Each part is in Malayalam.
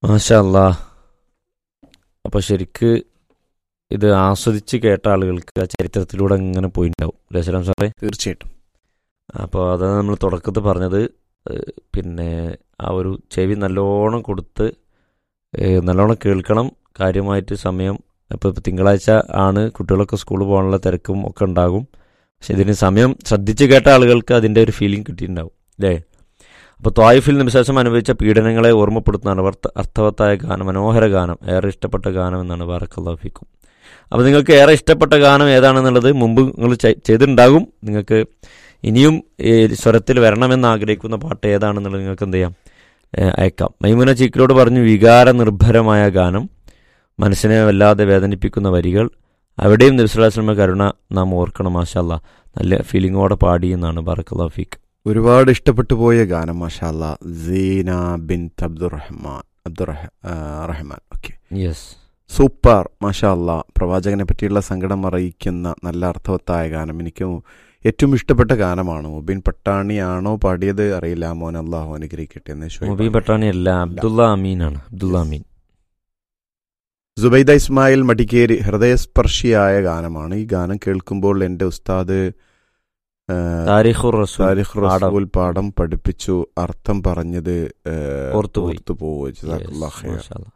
മാഷല്ല അപ്പോൾ ശരിക്ക് ഇത് ആസ്വദിച്ച് കേട്ട ആളുകൾക്ക് ആ ചരിത്രത്തിലൂടെ അങ്ങനെ പോയിട്ടുണ്ടാവും രസരാം സാറേ തീർച്ചയായിട്ടും അപ്പോൾ അതാണ് നമ്മൾ തുടക്കത്തിൽ പറഞ്ഞത് ഏഹ് പിന്നെ ആ ഒരു ചെവി നല്ലോണം കൊടുത്ത് ഏഹ് നല്ലോണം കേൾക്കണം കാര്യമായിട്ട് സമയം ഇപ്പോൾ ഇപ്പോൾ തിങ്കളാഴ്ച ആണ് കുട്ടികളൊക്കെ സ്കൂളിൽ പോകാനുള്ള തിരക്കും ഒക്കെ ഉണ്ടാകും പക്ഷെ ഇതിന് സമയം ശ്രദ്ധിച്ച് കേട്ട ആളുകൾക്ക് അതിൻ്റെ ഒരു ഫീലിംഗ് കിട്ടിയിട്ടുണ്ടാവും അല്ലേ അപ്പോൾ ത്വായിഫിൽ നിമിഷം അനുഭവിച്ച പീഡനങ്ങളെ ഓർമ്മപ്പെടുത്തുന്നതാണ് വർത്ത- അർത്ഥവത്തായ ഗാനം മനോഹര ഗാനം ഏറെ ഇഷ്ടപ്പെട്ട ഗാനം എന്നാണ് ബാറക്കല്ലാഫിക്കും അപ്പോൾ നിങ്ങൾക്ക് ഏറെ ഇഷ്ടപ്പെട്ട ഗാനം ഏതാണെന്നുള്ളത് മുമ്പ് നിങ്ങൾ ചെ- ചെയ്തിട്ടുണ്ടാകും നിങ്ങൾക്ക് ഇനിയും ഈ സ്വരത്തിൽ വരണമെന്ന് ആഗ്രഹിക്കുന്ന പാട്ട് ഏതാണെന്നുള്ളത് നിങ്ങൾക്ക് എന്ത് ചെയ്യാം ഏ, അയക്കാം മൈമുന ചീക്കിലോട് പറഞ്ഞു വികാര നിർഭരമായ ഗാനം മനസ്സിനെ വല്ലാതെ വേദനിപ്പിക്കുന്ന വരികൾ അവിടെയും നബ്സുല്ലാസ്ലമ കരുണ നാം ഓർക്കണം മാഷല്ല നല്ല ഫീലിങ്ങോടെ പാടി എന്നാണ് ബാറക്കല്ലാഫിക്ക് ഒരുപാട് ഇഷ്ടപ്പെട്ടു പോയ ഗാനം മാഷാല്ല സീന ബിൻ അബ്ദുറഹ്മാൻ അബ്ദുറഹ ആ, റഹ്മാൻ ഓക്കെ യെസ് സൂപ്പർ മാഷാല്ല പ്രവാചകനെ പറ്റിയുള്ള സങ്കടം അറിയിക്കുന്ന നല്ല അർത്ഥവത്തായ ഗാനം എനിക്ക് ഏറ്റവും ഇഷ്ടപ്പെട്ട ഗാനമാണ് മുബിൻ പട്ടാണിയാണോ പാടിയത് അറിയില്ല മോൻ അള്ളാഹു അനുഗ്രഹിക്കട്ടെ എന്ന് മുബീൻ ശോഭ പട്ടാണി അല്ല അബ്ദുള്ള അമീനാണ് അബ്ദുള്ള അമീൻ സുബൈദ ഇസ്മായിൽ മടിക്കേരി ഹൃദയസ്പർശിയായ ഗാനമാണ് ഈ ഗാനം കേൾക്കുമ്പോൾ എൻ്റെ ഉസ്താദ് ആ, താരിഖുർ റസൂൽ താരിഖ് പാഠം. റസൂൽ പാഠം പഠിപ്പിച്ചു അർത്ഥം പറഞ്ഞത് ആ, ഓർത്തുപോയി. ഓർത്തുപോയി. ജസാക്കല്ലാഹ് ഖൈർ.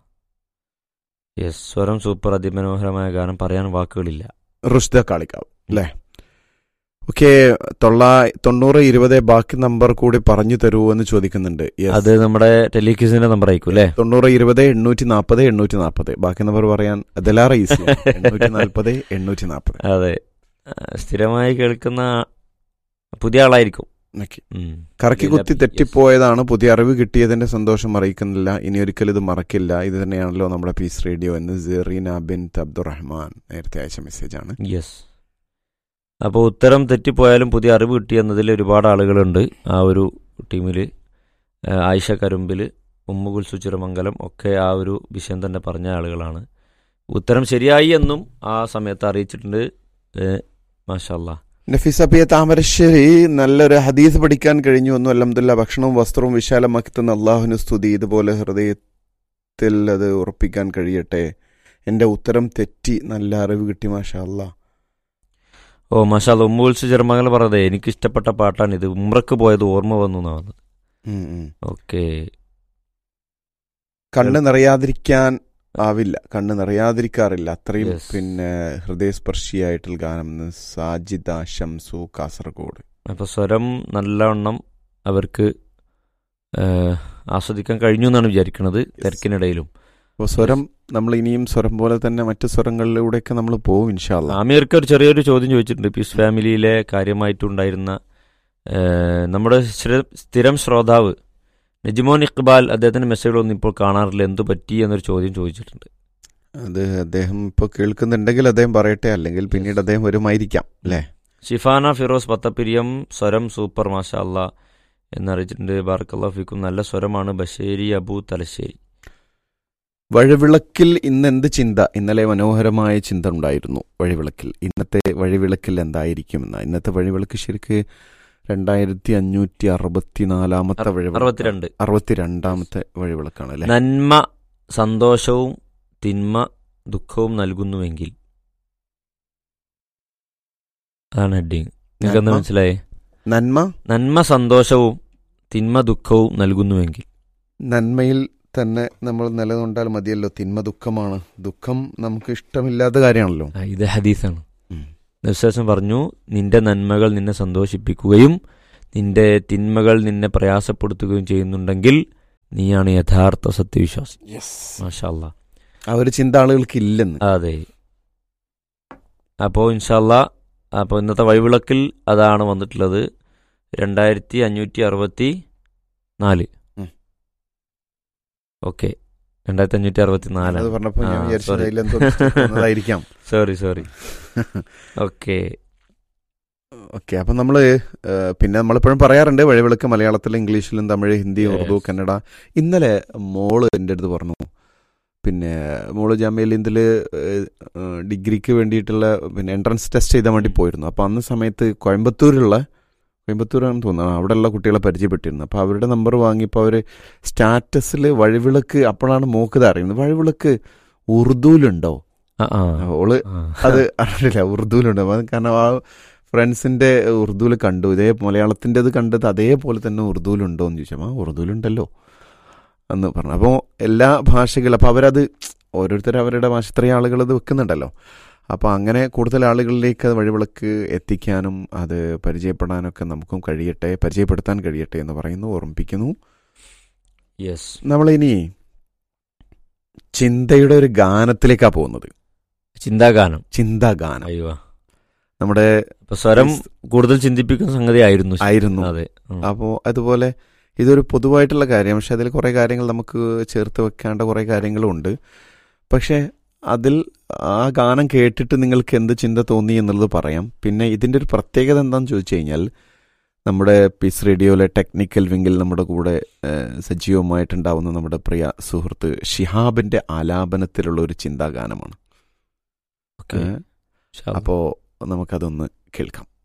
യെസ് സ്വരം സൂപ്പർ അതിമനോഹരമായ ഗാനം പറയാൻ വാക്കുകളില്ല റുഷ്ദ കാളിക്കാവ് അല്ലേ ഓക്കെ തൊള്ളാ തൊണ്ണൂറ് ഇരുപത് ബാക്കി നമ്പർ കൂടി പറഞ്ഞു തരുമോ എന്ന് ചോദിക്കുന്നുണ്ട് Yes. അത് നമ്മുടെ ടെലിക്യൂസിന്റെ നമ്പർ ആയിരിക്കും അല്ലേ തൊണ്ണൂറ് ഇരുപത് എണ്ണൂറ്റി നാൽപ്പത് എണ്ണൂറ്റി നാൽപ്പത് ബാക്കി നമ്പർ പറയാൻ അതിലേറെ ഈസി എണ്ണൂറ്റി നാൽപ്പത് എണ്ണൂറ്റി നാൽപ്പത് അതെ ആ, സ്ഥിരമായി കേൾക്കുന്ന പുതിയ ആളായിരിക്കും ഓക്കെ ഉം. കറക്കി കുത്തി Yes. തെറ്റിപ്പോയതാണ് പുതിയ അറിവ് കിട്ടിയതിന്റെ സന്തോഷം അറിയിക്കുന്നില്ല ഇനി ഒരിക്കലും ഇത് മറക്കില്ല ഇത് തന്നെയാണല്ലോ നമ്മുടെ പീസ് റേഡിയോ എന്ന് സെറീന ബിൻ അബ്ദുറഹ്മാൻ നേരത്തെ അയച്ച മെസ്സേജ് ആണ് യെസ് അപ്പോൾ ഉത്തരം തെറ്റിപ്പോയാലും പുതിയ അറിവ് കിട്ടിയെന്നതിൽ ഒരുപാട് ആളുകളുണ്ട് ആ ഒരു ടീമിൽ ആയിഷ കരുമ്പിൽ ഉമ്മുകുൽ സുചിറമംഗലം ഒക്കെ ആ ഒരു വിഷയം തന്നെ പറഞ്ഞ ആളുകളാണ് ഉത്തരം ശരിയായി എന്നും ആ സമയത്ത് അറിയിച്ചിട്ടുണ്ട് മാഷല്ല നഫീസ പി എ താമരശ്ശേരി നല്ലൊരു ഹദീസ് പഠിക്കാൻ കഴിഞ്ഞു ഒന്നും അലഹമില്ല ഭക്ഷണവും വസ്ത്രവും വിശാലമാക്കി തന്ന അള്ളാഹുവിന് സ്തുതി ഇതുപോലെ ഹൃദയത്തിൽ അത് ഉറപ്പിക്കാൻ കഴിയട്ടെ എൻ്റെ ഉത്തരം തെറ്റി നല്ല അറിവ് കിട്ടി മാഷാ അല്ലാ ഓ മാഷാല്ല ഉമ്മുകുൽ സുചിറമംഗലം പറഞ്ഞത് എനിക്ക് ഇഷ്ടപ്പെട്ട പാട്ടാണ് ഇത് ഉമ്രക്ക് പോയത് ഓർമ്മ വന്നു എന്നാണ് പറഞ്ഞത് ഉം, ഉം. ഓക്കെ കണ്ണ് നിറയാതിരിക്കാൻ ആവില്ല കണ്ണ് നിറയാതിരിക്കാറില്ല അത്രയും Yes. പിന്നെ ഹൃദയസ്പർശിയായിട്ടുള്ള ഗാനം എന്ന് സാജിദ ഷംസു കാസർഗോഡ് അപ്പോൾ സ്വരം നല്ലവണ്ണം അവർക്ക് ഏഹ്, ആസ്വദിക്കാൻ കഴിഞ്ഞു എന്നാണ് വിചാരിക്കുന്നത് തിരക്കിനിടയിലും അപ്പോൾ സ്വരം നമ്മൾ ഇനിയും സ്വരം പോലെ തന്നെ മറ്റു സ്വരങ്ങളിലൂടെയൊക്കെ നമ്മൾ പോവും ഇൻഷാല്ല ആമിയർക്ക് ഒരു ചെറിയൊരു ചോദ്യം ചോദിച്ചിട്ടുണ്ട് പീസ് ഫാമിലിയിലെ കാര്യമായിട്ടുണ്ടായിരുന്ന ഏഹ്, നമ്മുടെ സ്ഥിര- സ്ഥിരം ശ്രോതാവ് നജിമോൻ ഇക്ബാൽ അദ്ദേഹത്തിന്റെ മെസ്സേജുകളൊന്നും ഇപ്പോൾ കാണാറില്ല എന്തു പറ്റി എന്നൊരു ചോദ്യം ചോദിച്ചിട്ടുണ്ട് അത് അദ്ദേഹം ഇപ്പോൾ കേൾക്കുന്നുണ്ടെങ്കിൽ അദ്ദേഹം പറയട്ടെ അല്ലെങ്കിൽ പിന്നീട് അദ്ദേഹം വരുമായിരിക്കാം അല്ലേ ഷിഫാന ഫിറോസ് പത്തപ്പിരിയം സ്വരം സൂപ്പർ മാഷാ അല്ല എന്നറിയിച്ചിട്ടുണ്ട് ബാർക്കല്ലാ ഫിക്കും നല്ല സ്വരമാണ് ബഷേരി അബു തലശ്ശേരി വഴിവിളക്കിൽ ഇന്ന് എന്ത് ചിന്ത ഇന്നലെ മനോഹരമായ ചിന്ത ഉണ്ടായിരുന്നു വഴിവിളക്കിൽ ഇന്നത്തെ വഴിവിളക്കിൽ എന്തായിരിക്കുമെന്ന ഇന്നത്തെ വഴിവിളക്ക് ശരിക്ക് രണ്ടായിരത്തി അഞ്ഞൂറ്റി അറുപത്തിനാലാമത്തെ വഴിവിളക്ക് അറുപത്തിരണ്ട് അറുപത്തിരണ്ടാമത്തെ വഴിവിളക്കാണ് അല്ലേ നന്മ സന്തോഷവും തിന്മ ദുഃഖവും നൽകുന്നുവെങ്കിൽ അതാണ് ഹെഡിങ് നിങ്ങൾക്ക് എന്താ നന്മ? മനസ്സിലായേ നന്മ നന്മ സന്തോഷവും തിന്മ ദുഃഖവും നൽകുന്നുവെങ്കിൽ നന്മയിൽ തന്നെ നമ്മൾ നിലകൊണ്ടാൽ മതിയല്ലോ തിന്മ ദുഃഖമാണ് ദുഃഖം നമുക്ക് ഇഷ്ടമില്ലാത്ത കാര്യമാണല്ലോ ആ, ഇത് ഹദീസാണ് ഉം. നബ്സാസം പറഞ്ഞു നിന്റെ നന്മകൾ നിന്നെ സന്തോഷിപ്പിക്കുകയും നിന്റെ തിന്മകൾ നിന്നെ പ്രയാസപ്പെടുത്തുകയും ചെയ്യുന്നുണ്ടെങ്കിൽ നീയാണ് യഥാർത്ഥ സത്യവിശ്വാസി മാഷാ അല്ലാ ആ ഒരു ചിന്ത ആളുകൾക്ക് ഇല്ലെന്ന് അതെ അപ്പോൾ ഇൻഷല്ല അപ്പോൾ ഇന്നത്തെ വഴിവിളക്കിൽ അതാണ് വന്നിട്ടുള്ളത് രണ്ടായിരത്തി അഞ്ഞൂറ്റി അറുപത്തി നാല് ഉം. ഓക്കെ രണ്ടായിരത്തി അഞ്ഞൂറ്റി അറുപത്തി അത് നാലാണ് പറഞ്ഞപ്പോ ഞാൻ ആ, വിചാരിച്ചത് sorry. അതിലെന്തോ വന്നതായിരിക്കാം സോറി സോറി ഓക്കെ ഓക്കെ അപ്പൊ നമ്മള് ഏഹ്, പിന്നെ നമ്മളെപ്പോഴും പറയാറുണ്ട് വഴിവിളക്ക് മലയാളത്തിലും ഇംഗ്ലീഷിലും തമിഴ് ഹിന്ദി Yes. ഉറുദു കന്നഡ ഇന്നലെ മോള് എൻ്റെ അടുത്ത് പറഞ്ഞു പിന്നെ മോള് ജാമ്യയിൽ ഇതിൽ ഡിഗ്രിക്ക് വേണ്ടിയിട്ടുള്ള പിന്നെ എൻട്രൻസ് ടെസ്റ്റ് ചെയ്താൻ വേണ്ടി പോയിരുന്നു അപ്പൊ അന്ന് സമയത്ത് കോയമ്പത്തൂരുള്ള കോയമ്പത്തൂരാണെന്ന് തോന്നുന്നു ആ, അവിടെയുള്ള കുട്ടികളെ പരിചയപ്പെട്ടിരുന്നു അപ്പോൾ അവരുടെ നമ്പർ വാങ്ങിയപ്പോൾ അവർ സ്റ്റാറ്റസിൽ വഴിവിളക്ക് അപ്പോഴാണ് മോക്കത് അറിയുന്നത് വഴിവിളക്ക് ഉറുദുവിലുണ്ടോ ആ ആ ഓള് ആ. അത് അറിയില്ല ഉറുദുവിലുണ്ട് അത് കാരണം ആ ഫ്രണ്ട്സിന്റെ ഉറുദുവിൽ കണ്ടു ഇതേ മലയാളത്തിൻ്റെത് കണ്ടത് അതേപോലെ തന്നെ ഉറുദുവിലുണ്ടോ എന്ന് ചോദിച്ചാൽ ആ ഉറുദുവിലുണ്ടല്ലോ എന്ന് പറഞ്ഞു അപ്പോൾ എല്ലാ ഭാഷകളും അപ്പോൾ അവരത് ഓരോരുത്തർ അവരുടെ ഭാഷ ഇത്രയും ആളുകൾ ഇത് വെക്കുന്നുണ്ടല്ലോ അപ്പോൾ അങ്ങനെ കൂടുതൽ ആളുകളിലേക്ക് അത് വഴിവിളക്ക് എത്തിക്കാനും അത് പരിചയപ്പെടാനൊക്കെ നമുക്കും കഴിയട്ടെ പരിചയപ്പെടുത്താൻ കഴിയട്ടെ എന്ന് പറയുന്നു ഓർമ്മിപ്പിക്കുന്നു യെസ് നമ്മളിനി ചിന്തയുടെ ഒരു ഗാനത്തിലേക്കാണ് പോകുന്നത് ചിന്താഗാനം ചിന്താഗാനം അയ്യോ നമ്മുടെ അപ്പൊ സ്വരം കൂടുതൽ ചിന്തിപ്പിക്കുന്ന സംഗതി ആയിരുന്നു ആയിരുന്നു അതെ ഉം. അപ്പോൾ അതുപോലെ ഇതൊരു പൊതുവായിട്ടുള്ള കാര്യം പക്ഷെ അതിൽ കുറേ കാര്യങ്ങൾ നമുക്ക് ചേർത്ത് വെക്കേണ്ട കുറേ കാര്യങ്ങളും ഉണ്ട് പക്ഷേ അതിൽ ആ ഗാനം കേട്ടിട്ട് നിങ്ങൾക്ക് എന്ത് ചിന്ത തോന്നി എന്നുള്ളത് പറയാം പിന്നെ ഇതിൻ്റെ ഒരു പ്രത്യേകത എന്താണെന്ന് ചോദിച്ചു കഴിഞ്ഞാൽ നമ്മുടെ പീസ് റേഡിയോയിലെ ടെക്നിക്കൽ വിങ്ങിൽ നമ്മുടെ കൂടെ ഏഹ്, സജീവമായിട്ടുണ്ടാവുന്ന നമ്മുടെ പ്രിയ സുഹൃത്ത് ഷിഹാബിന്റെ ആലാപനത്തിലുള്ള ഒരു ചിന്താഗാനമാണ് ഓക്കേ. ഏഹ്, ഇൻഷാ അല്ലാ. അപ്പോൾ നമുക്കതൊന്ന് കേൾക്കാം